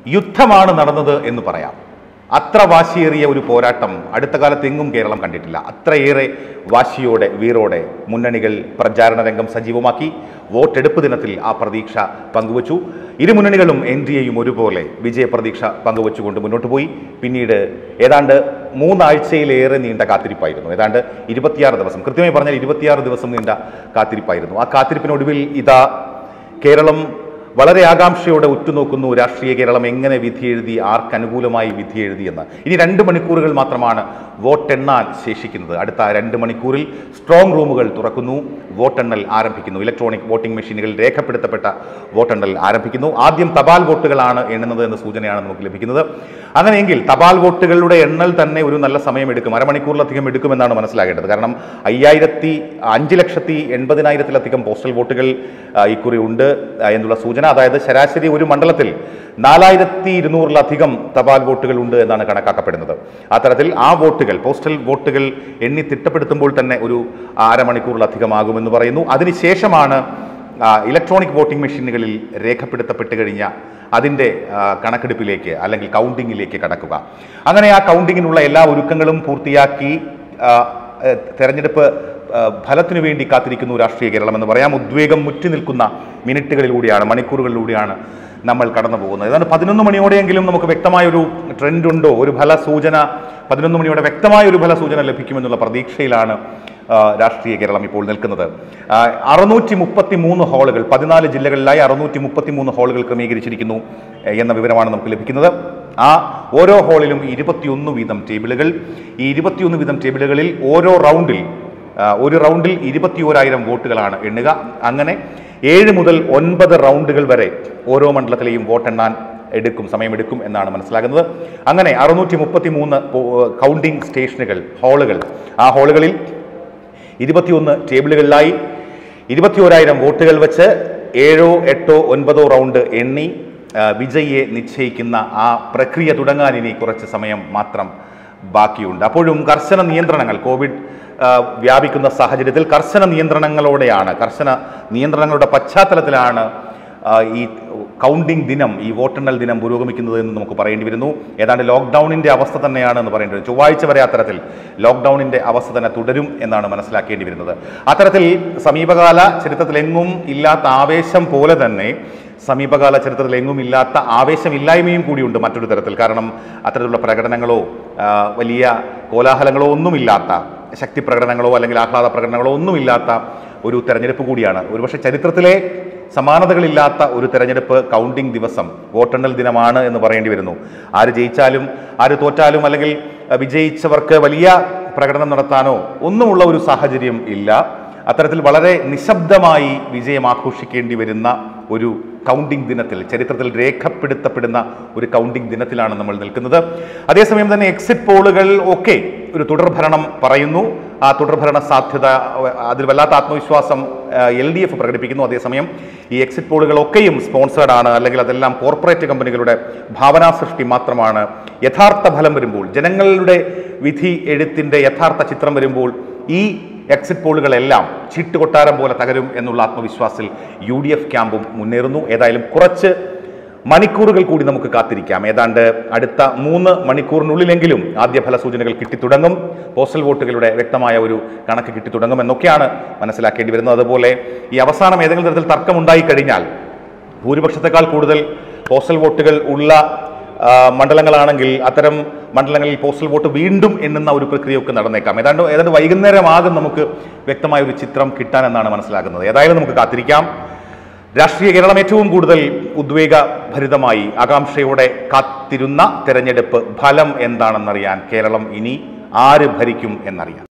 യുദ്ധമാണ് നടന്നത് എന്ന് പറയാം അത്ര വാശിയേറിയ ഒരു പോരാട്ടം അടുത്ത കാലത്ത് എങ്ങും കേരളം കണ്ടിട്ടില്ല അത്രയേറെ വാശിയോടെ വീറോടെ മുന്നണികൾ പ്രചാരണ രംഗം സജീവമാക്കി വോട്ടെടുപ്പ് ദിനത്തിൽ ആ പ്രതീക്ഷ പങ്കുവച്ചു ഇരു മുന്നണികളും എൻ ഡി എയും ഒരുപോലെ വിജയപ്രതീക്ഷ പങ്കുവച്ചുകൊണ്ട് മുന്നോട്ട് പോയി പിന്നീട് ഏതാണ്ട് മൂന്നാഴ്ചയിലേറെ നീണ്ട കാത്തിരിപ്പായിരുന്നു ഏതാണ്ട് ഇരുപത്തിയാറ് ദിവസം കൃത്യമായി പറഞ്ഞാൽ ഇരുപത്തിയാറ് ദിവസം നീണ്ട കാത്തിരിപ്പായിരുന്നു ആ കാത്തിരിപ്പിനൊടുവിൽ ഇതാ കേരളം വളരെ ആകാംക്ഷയോടെ ഉറ്റുനോക്കുന്നു രാഷ്ട്രീയ കേരളം എങ്ങനെ വിധി എഴുതി ആർക്ക് അനുകൂലമായി വിധി എഴുതിയെന്ന് ഇനി രണ്ട് മണിക്കൂറുകൾ മാത്രമാണ് വോട്ടെണ്ണാൻ ശേഷിക്കുന്നത് അടുത്ത രണ്ട് മണിക്കൂറിൽ സ്ട്രോങ് റൂമുകൾ തുറക്കുന്നു വോട്ടെണ്ണൽ ആരംഭിക്കുന്നു ഇലക്ട്രോണിക് വോട്ടിംഗ് മെഷീനുകൾ രേഖപ്പെടുത്തപ്പെട്ട വോട്ടെണ്ണൽ ആരംഭിക്കുന്നു ആദ്യം തപാൽ വോട്ടുകളാണ് എണ്ണുന്നത് എന്ന സൂചനയാണ് നമുക്ക് ലഭിക്കുന്നത് അങ്ങനെയെങ്കിൽ തപാൽ വോട്ടുകളുടെ എണ്ണൽ തന്നെ ഒരു നല്ല സമയമെടുക്കും അരമണിക്കൂറിലധികം എടുക്കുമെന്നാണ് മനസ്സിലാകേണ്ടത് കാരണം അയ്യായിരത്തി അഞ്ച് ലക്ഷത്തി എൺപതിനായിരത്തിലധികം പോസ്റ്റൽ വോട്ടുകൾ ആ, ഇക്കുറി ഉണ്ട് ആ, എന്നുള്ള സൂചന അതായത് ശരാശരി ഒരു മണ്ഡലത്തിൽ നാലായിരത്തി ഇരുന്നൂറിലധികം തപാൽ വോട്ടുകൾ ഉണ്ട് എന്നാണ് കണക്കാക്കപ്പെടുന്നത് അത്തരത്തിൽ ആ വോട്ടുകൾ പോസ്റ്റൽ വോട്ടുകൾ എണ്ണി തിട്ടപ്പെടുത്തുമ്പോൾ തന്നെ ഒരു അരമണിക്കൂറിലധികമാകുമെന്ന് പറയുന്നു അതിനുശേഷമാണ് ആ, ഇലക്ട്രോണിക് വോട്ടിംഗ് മെഷീനുകളിൽ രേഖപ്പെടുത്തപ്പെട്ട് കഴിഞ്ഞ അതിൻ്റെ ആ, കണക്കെടുപ്പിലേക്ക് അല്ലെങ്കിൽ കൗണ്ടിങ്ങിലേക്ക് കടക്കുക അങ്ങനെ ആ കൗണ്ടിങ്ങിനുള്ള എല്ലാ ഒരുക്കങ്ങളും പൂർത്തിയാക്കി ആ, ഏ, തെരഞ്ഞെടുപ്പ് ആ, ഫലത്തിനു വേണ്ടി കാത്തിരിക്കുന്നു രാഷ്ട്രീയ കേരളം എന്ന് പറയാം ഉദ്വേഗം മുറ്റി നിൽക്കുന്ന മിനിറ്റുകളിലൂടെയാണ് മണിക്കൂറുകളിലൂടെയാണ് നമ്മൾ കടന്നു പോകുന്നത് ഏതാണ്ട് പതിനൊന്ന് മണിയോടെയെങ്കിലും നമുക്ക് വ്യക്തമായൊരു ട്രെൻഡ് ഉണ്ടോ ഒരു ഫലസൂചന പതിനൊന്ന് മണിയോടെ വ്യക്തമായ ഒരു ഫലസൂചന ലഭിക്കുമെന്നുള്ള പ്രതീക്ഷയിലാണ് ആ, രാഷ്ട്രീയ കേരളം ഇപ്പോൾ നിൽക്കുന്നത് അറുന്നൂറ്റി മുപ്പത്തി മൂന്ന് ഹാളുകൾ പതിനാല് ജില്ലകളിലായി അറുന്നൂറ്റി മുപ്പത്തി മൂന്ന് ഹാളുകൾ ക്രമീകരിച്ചിരിക്കുന്നു എ, എന്ന വിവരമാണ് നമുക്ക് ലഭിക്കുന്നത് ആ ഓരോ ഹാളിലും ഇരുപത്തിയൊന്ന് വീതം ടേബിളുകൾ ഈ ഇരുപത്തിയൊന്ന് വീതം ടേബിളുകളിൽ ഓരോ റൗണ്ടിൽ ആ, ഒരു റൗണ്ടിൽ ഇരുപത്തിയോരായിരം വോട്ടുകളാണ് എണ്ണുക അങ്ങനെ ഏഴ് മുതൽ ഒൻപത് റൗണ്ടുകൾ വരെ ഓരോ മണ്ഡലത്തിലെയും വോട്ടെണ്ണാൻ എടുക്കും സമയമെടുക്കും എന്നാണ് മനസ്സിലാകുന്നത് അങ്ങനെ അറുന്നൂറ്റി മുപ്പത്തി മൂന്ന് കൗണ്ടിംഗ് സ്റ്റേഷനുകൾ ഹാളുകൾ ആ ഹാളുകളിൽ ഇരുപത്തിയൊന്ന് ടേബിളുകളിലായി ഇരുപത്തിയോരായിരം വോട്ടുകൾ വെച്ച് ഏഴോ എട്ടോ ഒൻപതോ റൗണ്ട് എണ്ണി ആ, വിജയിയെ നിശ്ചയിക്കുന്ന ആ പ്രക്രിയ തുടങ്ങാൻ ഇനി കുറച്ച് സമയം മാത്രം ബാക്കിയുണ്ട് അപ്പോഴും കർശന നിയന്ത്രണങ്ങൾ കോവിഡ് ആ, വ്യാപിക്കുന്ന സാഹചര്യത്തിൽ കർശന നിയന്ത്രണങ്ങളോടെയാണ് കർശന നിയന്ത്രണങ്ങളുടെ പശ്ചാത്തലത്തിലാണ് ആ, ഈ കൗണ്ടിംഗ് ദിനം ഈ വോട്ടെണ്ണൽ ദിനം പുരോഗമിക്കുന്നത് എന്ന് നമുക്ക് പറയേണ്ടി വരുന്നു ഏതാണ്ട് ലോക്ക്ഡൗണിൻ്റെ അവസ്ഥ തന്നെയാണ് എന്ന് പറയേണ്ടി വരും ചൊവ്വാഴ്ച വരെ അത്തരത്തിൽ ലോക്ക്ഡൗണിൻ്റെ അവസ്ഥ തന്നെ തുടരും എന്നാണ് മനസ്സിലാക്കേണ്ടി വരുന്നത് അത്തരത്തിൽ സമീപകാല ചരിത്രത്തിലെങ്ങും ഇല്ലാത്ത ആവേശം പോലെ തന്നെ സമീപകാല ചരിത്രത്തിൽ എങ്ങും ഇല്ലാത്ത ആവേശമില്ലായ്മയും കൂടിയുണ്ട് മറ്റൊരു തരത്തിൽ കാരണം അത്തരത്തിലുള്ള പ്രകടനങ്ങളോ ആ, വലിയ കോലാഹലങ്ങളോ ഒന്നുമില്ലാത്ത ശക്തി പ്രകടനങ്ങളോ അല്ലെങ്കിൽ ആഹ്ലാദ പ്രകടനങ്ങളോ ഒന്നുമില്ലാത്ത ഒരു തെരഞ്ഞെടുപ്പ് കൂടിയാണ് ഒരുപക്ഷെ ചരിത്രത്തിലെ സമാനതകളില്ലാത്ത ഒരു തെരഞ്ഞെടുപ്പ് കൗണ്ടിംഗ് ദിവസം വോട്ടെണ്ണൽ ദിനമാണ് എന്ന് പറയേണ്ടി വരുന്നു ആര് ജയിച്ചാലും ആര് തോറ്റാലും അല്ലെങ്കിൽ അഹ്, വിജയിച്ചവർക്ക് വലിയ പ്രകടനം നടത്താനോ ഒന്നുമുള്ള ഒരു സാഹചര്യം ഇല്ല അത്തരത്തിൽ വളരെ നിശബ്ദമായി വിജയം ആഘോഷിക്കേണ്ടി വരുന്ന ഒരു കൗണ്ടിംഗ് ദിനത്തിൽ ചരിത്രത്തിൽ രേഖപ്പെടുത്തപ്പെടുന്ന ഒരു കൗണ്ടിംഗ് ദിനത്തിലാണ് നമ്മൾ നിൽക്കുന്നത് അതേസമയം തന്നെ എക്സിറ്റ് പോളുകൾ ഒക്കെ ഒരു തുടർഭരണം പറയുന്നു ആ തുടർഭരണ സാധ്യത അഹ് അതിൽ വല്ലാത്ത ആത്മവിശ്വാസം എൽ ഡി എഫ് പ്രകടിപ്പിക്കുന്നു അതേസമയം ഈ എക്സിറ്റ് പോളുകളൊക്കെയും സ്പോൺസേഡ് ആണ് അല്ലെങ്കിൽ അതെല്ലാം കോർപ്പറേറ്റ് കമ്പനികളുടെ ഭാവനാ സൃഷ്ടി മാത്രമാണ് യഥാർത്ഥ ഫലം വരുമ്പോൾ ജനങ്ങളുടെ വിധി എഴുത്തിൻ്റെ യഥാർത്ഥ ചിത്രം വരുമ്പോൾ ഈ എക്സിറ്റ് പോളുകളെല്ലാം ചീട്ടുകൊട്ടാരം പോലെ തകരും എന്നുള്ള ആത്മവിശ്വാസത്തിൽ യു ഡി എഫ് ക്യാമ്പും മുന്നേറുന്നു ഏതായാലും കുറച്ച് മണിക്കൂറുകൾ കൂടി നമുക്ക് കാത്തിരിക്കാം ഏതാണ്ട് അടുത്ത മൂന്ന് മണിക്കൂറിനുള്ളിലെങ്കിലും ആദ്യ ഫല സൂചനകൾ കിട്ടിത്തുടങ്ങും പോസ്റ്റൽ വോട്ടുകളുടെ വ്യക്തമായ ഒരു കണക്ക് കിട്ടിത്തുടങ്ങും എന്നൊക്കെയാണ് മനസ്സിലാക്കേണ്ടി വരുന്നത് അതുപോലെ ഈ അവസാനം ഏതെങ്കിലും തരത്തിൽ തർക്കമുണ്ടായി കഴിഞ്ഞാൽ ഭൂരിപക്ഷത്തെക്കാൾ കൂടുതൽ പോസ്റ്റൽ വോട്ടുകൾ ഉള്ള ആ, മണ്ഡലങ്ങളാണെങ്കിൽ അത്തരം മണ്ഡലങ്ങളിൽ പോസ്റ്റൽ വോട്ട് വീണ്ടും എണ്ണുന്ന ഒരു പ്രക്രിയയൊക്കെ നടന്നേക്കാം ഏതാണ്ട് ഏതാണ്ട് വൈകുന്നേരമാകും നമുക്ക് വ്യക്തമായ ഒരു ചിത്രം കിട്ടാനെന്നാണ് മനസ്സിലാക്കുന്നത് ഏതായാലും നമുക്ക് കാത്തിരിക്കാം രാഷ്ട്രീയ കേരളം ഏറ്റവും കൂടുതൽ ഉദ്വേഗഭരിതമായി ആകാംക്ഷയോടെ കാത്തിരുന്ന തെരഞ്ഞെടുപ്പ് ഫലം എന്താണെന്നറിയാൻ കേരളം ഇനി ആര് ഭരിക്കും എന്നറിയാം